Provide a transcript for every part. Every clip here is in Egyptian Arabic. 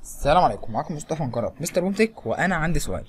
السلام عليكم معاكم مصطفى من قناه مستر بومتك وانا عندي سؤال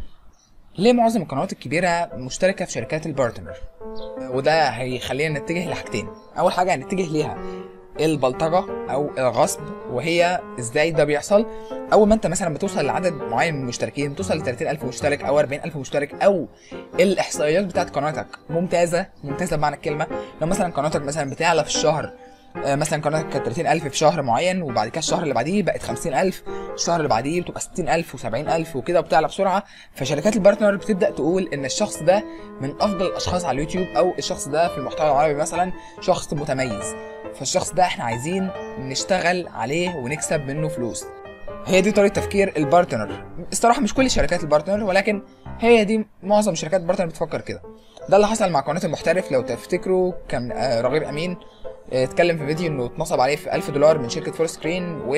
ليه معظم القنوات الكبيره مشتركه في شركات البارتنر وده هيخلينا نتجه لحاجتين اول حاجه هنتجه ليها البلطجه او الغصب وهي ازاي ده بيحصل اول ما انت مثلا بتوصل لعدد معين من المشتركين بتوصل ل 30000 مشترك او 40000 مشترك او الاحصائيات بتاعت قناتك ممتازه ممتازه بمعنى الكلمه لو مثلا قناتك مثلا بتعلى في الشهر آه، مثلا قناتك كانت 30000 في شهر معين وبعد كده الشهر اللي بعديه بقت 50000 الشهر اللي بعديه بتبقى 60000 و70000 وكده وبتعلى بسرعه فشركات البارتنر بتبدا تقول ان الشخص ده من افضل الاشخاص على اليوتيوب او الشخص ده في المحتوى العربي مثلا شخص متميز فالشخص ده احنا عايزين نشتغل عليه ونكسب منه فلوس هي دي طريقه تفكير البارتنر الصراحه مش كل شركات البارتنر ولكن هي دي معظم شركات البارتنر بتفكر كده ده اللي حصل مع قناه المحترف لو تفتكروا كان آه، رغيب امين آه، اتكلم في فيديو انه اتنصب عليه في 1000 دولار من شركه فول سكرين و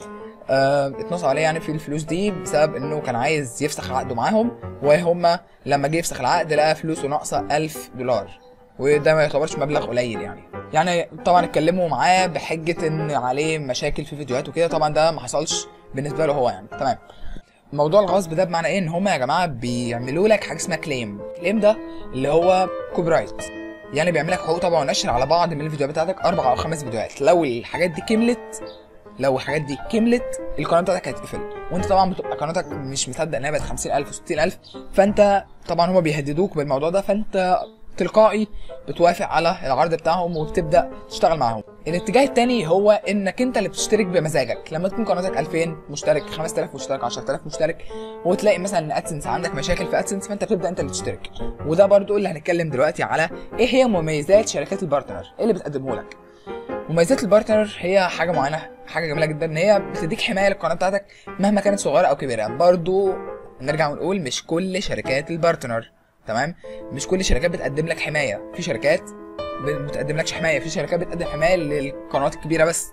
آه، اتنصب عليه يعني في الفلوس دي بسبب انه كان عايز يفسخ عقده معاهم وهم لما جه يفسخ العقد لقى فلوسه ناقصه 1000 دولار وده ما يعتبرش مبلغ قليل يعني يعني طبعا اتكلموا معاه بحجه ان عليه مشاكل في فيديوهات وكده طبعا ده ما حصلش بالنسبه له هو يعني تمام موضوع الغصب ده بمعنى ايه ان هم يا جماعه بيعملوا لك حاجه اسمها كليم كليم ده اللي هو كوبي رايت يعني بيعمل لك حقوق طبع ونشر على بعض من الفيديوهات بتاعتك اربع او خمس فيديوهات لو الحاجات دي كملت لو الحاجات دي كملت القناه بتاعتك هتقفل وانت طبعا بتبقى قناتك مش مصدق انها بقت 50000 و60000 فانت طبعا هما بيهددوك بالموضوع ده فانت تلقائي بتوافق على العرض بتاعهم وبتبدا تشتغل معاهم الاتجاه التاني هو انك انت اللي بتشترك بمزاجك لما تكون قناتك 2000 مشترك 5000 مشترك 10000 مشترك وتلاقي مثلا ان ادسنس عندك مشاكل في ادسنس فانت بتبدا انت اللي تشترك وده برضو اللي هنتكلم دلوقتي على ايه هي مميزات شركات البارتنر ايه اللي بتقدمه لك مميزات البارتنر هي حاجه معينه حاجه جميله جدا ان هي بتديك حمايه للقناه بتاعتك مهما كانت صغيره او كبيره برضو نرجع ونقول مش كل شركات البارتنر تمام مش كل الشركات بتقدم لك حمايه في شركات ب- بتقدم لكش حمايه في شركات بتقدم حمايه للقنوات الكبيره بس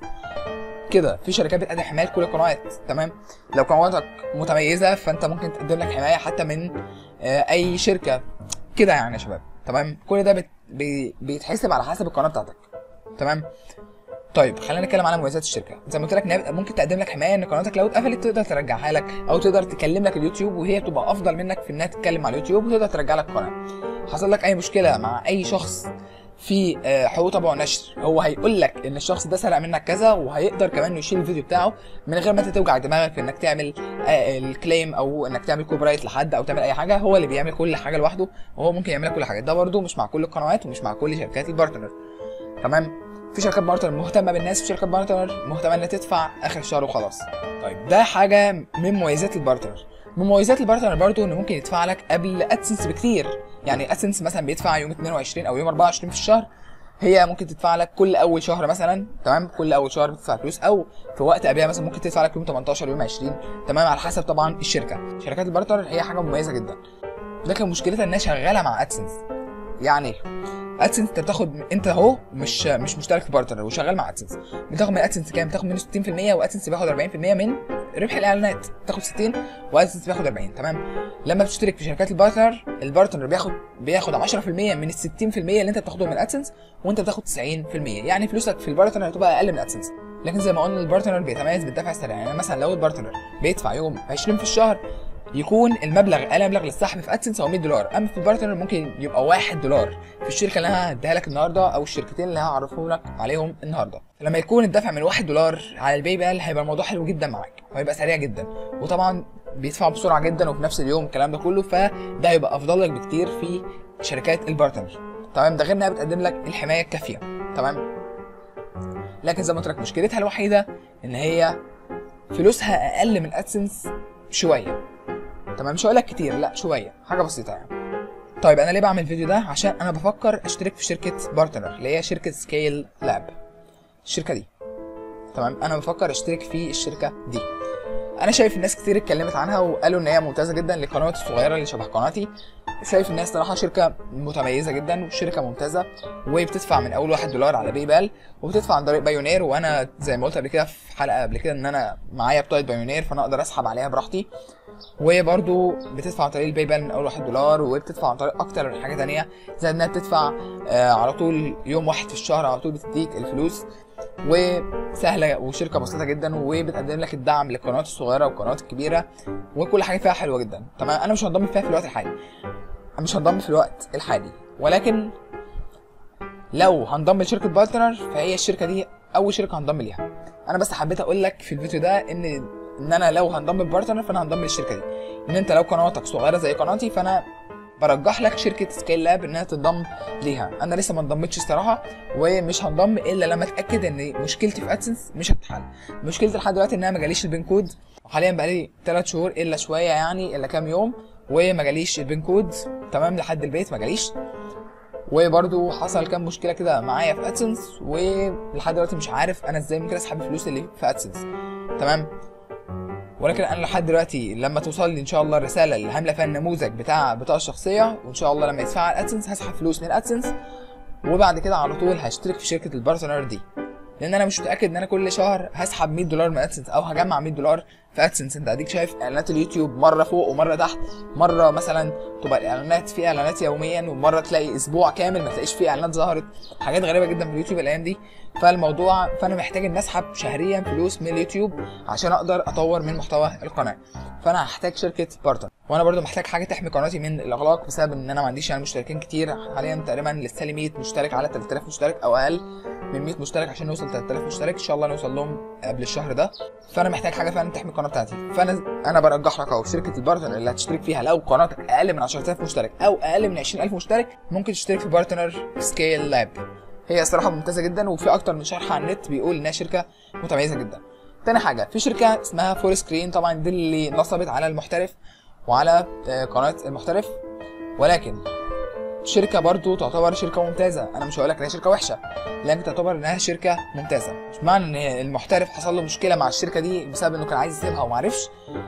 كده في شركات بتقدم حمايه لكل القنوات تمام لو قناتك متميزه فانت ممكن تقدم لك حمايه حتى من آه، اي شركه كده يعني يا شباب تمام كل ده بت... بي... بيتحسب على حسب القناه بتاعتك تمام طيب خلينا نتكلم على مميزات الشركه زي ما قلت لك إن هي ممكن تقدم لك حمايه ان قناتك لو اتقفلت تقدر ترجعها لك او تقدر تكلم لك اليوتيوب وهي تبقى افضل منك في انها تتكلم مع اليوتيوب وتقدر ترجع لك القناه حصل لك اي مشكله مع اي شخص في آه، حقوق طبع ونشر هو هيقول لك ان الشخص ده سرق منك كذا وهيقدر كمان إنه يشيل الفيديو بتاعه من غير ما انت توجع دماغك في انك تعمل آه، الكليم او انك تعمل كوبي رايت لحد او تعمل اي حاجه هو اللي بيعمل كل حاجه لوحده وهو ممكن يعمل لك كل حاجه ده برده مش مع كل القنوات ومش مع كل شركات البارتنر تمام في شركات بارتنر مهتمه بالناس في شركات بارتنر مهتمه انها تدفع اخر الشهر وخلاص طيب ده حاجه من مميزات البارتنر من مميزات البارتنر برضو انه ممكن يدفع لك قبل ادسنس بكتير يعني ادسنس مثلا بيدفع يوم 22 او يوم 24 في الشهر هي ممكن تدفع لك كل اول شهر مثلا تمام كل اول شهر بتدفع فلوس او في وقت قبلها مثلا ممكن تدفع لك يوم 18 يوم 20 تمام على حسب طبعا الشركه شركات البارتنر هي حاجه مميزه جدا لكن مشكلتها انها شغاله مع ادسنس يعني ادسنس انت بتاخد انت اهو مش مش مشترك في بارتنر وشغال مع ادسنس بتاخد من ادسنس كام بتاخد منه 60% وادسنس بياخد 40% من ربح الاعلانات تاخد 60 وادسنس بياخد 40 تمام لما بتشترك في شركات البارتنر البارتنر بياخد بياخد 10% من ال 60% اللي انت بتاخده من ادسنس وانت بتاخد 90% يعني فلوسك في البارتنر هتبقى اقل من ادسنس لكن زي ما قلنا البارتنر بيتميز بالدفع السريع يعني مثلا لو البارتنر بيدفع يوم 20 في الشهر يكون المبلغ اقل مبلغ للسحب في ادسنس هو 100 دولار اما في البارتنر ممكن يبقى 1 دولار في الشركه اللي انا هديها لك النهارده او الشركتين اللي هعرفهم لك عليهم النهارده لما يكون الدفع من 1 دولار على الباي بال هيبقى الموضوع حلو جدا معاك وهيبقى سريع جدا وطبعا بيدفعوا بسرعه جدا وفي نفس اليوم الكلام ده كله فده هيبقى افضل لك بكتير في شركات البارتنر تمام ده غير انها بتقدم لك الحمايه الكافيه تمام لكن زي ما قلت لك مشكلتها الوحيده ان هي فلوسها اقل من ادسنس شويه تمام مش هقول لك كتير لا شويه حاجه بسيطه يعني طيب انا ليه بعمل الفيديو ده عشان انا بفكر اشترك في شركه بارتنر اللي هي شركه سكيل لاب الشركه دي تمام انا بفكر اشترك في الشركه دي انا شايف الناس كتير اتكلمت عنها وقالوا ان هي ممتازه جدا للقنوات الصغيره اللي شبه قناتي شايف ان هي صراحه شركه متميزه جدا وشركه ممتازه وبتدفع من اول واحد دولار على باي بال وبتدفع عن طريق بايونير وانا زي ما قلت قبل كده في حلقه قبل كده ان انا معايا بطاقه بايونير فانا اقدر اسحب عليها براحتي وبرضو بتدفع عن طريق الباي بال من اول واحد دولار وبتدفع عن طريق اكتر من حاجه تانية زي انها بتدفع آه على طول يوم واحد في الشهر على طول بتديك الفلوس وسهله وشركه بسيطه جدا وبتقدم لك الدعم للقنوات الصغيره والقنوات الكبيره وكل حاجه فيها حلوه جدا تمام انا مش هنضم فيها في الوقت الحالي مش هنضم في الوقت الحالي ولكن لو هنضم لشركه بارتنر فهي الشركه دي اول شركه هنضم ليها انا بس حبيت اقول لك في الفيديو ده ان ان انا لو هنضم ببارتنر فانا هنضم للشركه دي ان انت لو قناتك صغيره زي قناتي فانا برجح لك شركه سكيل لاب انها تنضم ليها انا لسه ما انضمتش الصراحه ومش هنضم الا لما اتاكد ان مشكلتي في ادسنس مش هتتحل مشكلتي لحد دلوقتي ان انا ما جاليش البين كود وحاليا بقالي 3 شهور الا شويه يعني الا كام يوم وما جاليش البين كود تمام لحد البيت ما جاليش وبرضو حصل كام مشكله كده معايا في ادسنس ولحد دلوقتي مش عارف انا ازاي ممكن اسحب الفلوس اللي في ادسنس تمام ولكن انا لحد دلوقتي لما توصل لي ان شاء الله الرساله اللي هامله فيها النموذج بتاع بطاقه الشخصيه وان شاء الله لما يدفع على الادسنس هسحب فلوس من الادسنس وبعد كده على طول هشترك في شركه البارتنر دي لان انا مش متاكد ان انا كل شهر هسحب 100 دولار من ادسنس او هجمع 100 دولار في ادسنس انت اديك شايف اعلانات اليوتيوب مره فوق ومره تحت مره مثلا تبقى الاعلانات في اعلانات يوميا ومره تلاقي اسبوع كامل ما تلاقيش فيه اعلانات ظهرت حاجات غريبه جدا في اليوتيوب الايام دي فالموضوع فانا محتاج ان اسحب شهريا فلوس من اليوتيوب عشان اقدر اطور من محتوى القناه فانا هحتاج شركه بارتنر وانا برضو محتاج حاجه تحمي قناتي من الاغلاق بسبب ان انا ما عنديش يعني مشتركين كتير حاليا تقريبا لسه لي 100 مشترك على 3000 مشترك او اقل من 100 مشترك عشان نوصل 3000 مشترك ان شاء الله نوصل لهم قبل الشهر ده فانا محتاج حاجه فعلا تحمي القناه بتاعتي فانا انا برجح لك اهو شركه البارتنر اللي هتشترك فيها لو قناتك اقل من 10000 مشترك او اقل من 20000 مشترك ممكن تشترك في بارتنر سكيل لاب هي الصراحه ممتازه جدا وفي اكتر من شرح على النت بيقول انها شركه متميزه جدا تاني حاجه في شركه اسمها فول سكرين طبعا دي اللي نصبت على المحترف وعلى قناه المحترف ولكن شركه برضو تعتبر شركه ممتازه انا مش هقول لك انها شركه وحشه لكن تعتبر انها شركه ممتازه مش معنى ان المحترف حصل له مشكله مع الشركه دي بسبب انه كان عايز يسيبها وما عرفش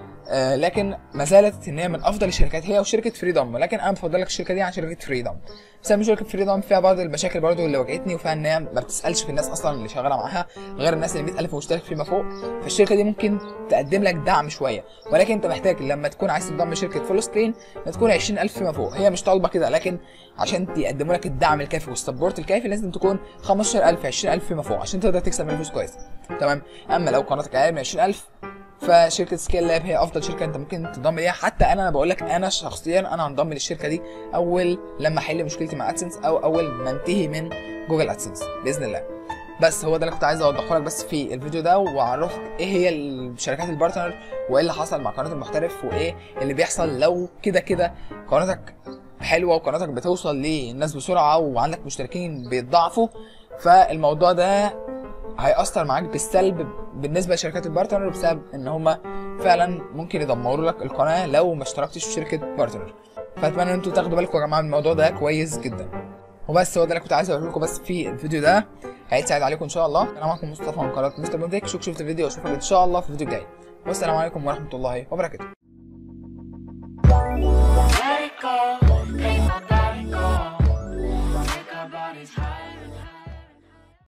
آه لكن ما زالت ان هي من افضل الشركات هي وشركه فريدوم ولكن انا بفضل لك الشركه دي عن شركه فريدوم بسبب شركه فريدوم فيها بعض المشاكل برضو اللي واجهتني وفيها ان هي ما بتسالش في الناس اصلا اللي شغاله معاها غير الناس اللي 100000 مشترك فيما فوق فالشركه دي ممكن تقدم لك دعم شويه ولكن انت محتاج لما تكون عايز تنضم لشركه فول سكرين تكون 20000 فيما فوق هي مش طالبه كده لكن عشان يقدموا لك الدعم الكافي والسبورت الكافي لازم تكون 15000 20000 فيما فوق عشان تقدر تكسب منها فلوس كويس تمام اما لو قناتك اقل من 20000 فشركه سكيل لاب هي افضل شركه انت ممكن تنضم ليها حتى انا انا بقول لك انا شخصيا انا هنضم للشركه دي اول لما احل مشكلتي مع ادسنس او اول ما انتهي من جوجل ادسنس باذن الله بس هو ده اللي كنت عايز اوضحه لك بس في الفيديو ده واعرفك ايه هي الشركات البارتنر وايه اللي حصل مع قناه المحترف وايه اللي بيحصل لو كده كده قناتك حلوه وقناتك بتوصل للناس بسرعه وعندك مشتركين بيتضاعفوا فالموضوع ده هيأثر معاك بالسلب بالنسبة لشركات البارتنر بسبب ان هما فعلا ممكن يدمروا لك القناة لو ما اشتركتش في شركة بارتنر فاتمنى ان انتوا تاخدوا بالكم يا جماعة من الموضوع ده كويس جدا وبس هو ده اللي كنت عايز اقوله لكم بس في الفيديو ده هيساعد عليكم ان شاء الله انا معكم مصطفى من قناة مستر بونتك شوف شفت الفيديو واشوفك ان شاء الله في الفيديو الجاي والسلام عليكم ورحمة الله وبركاته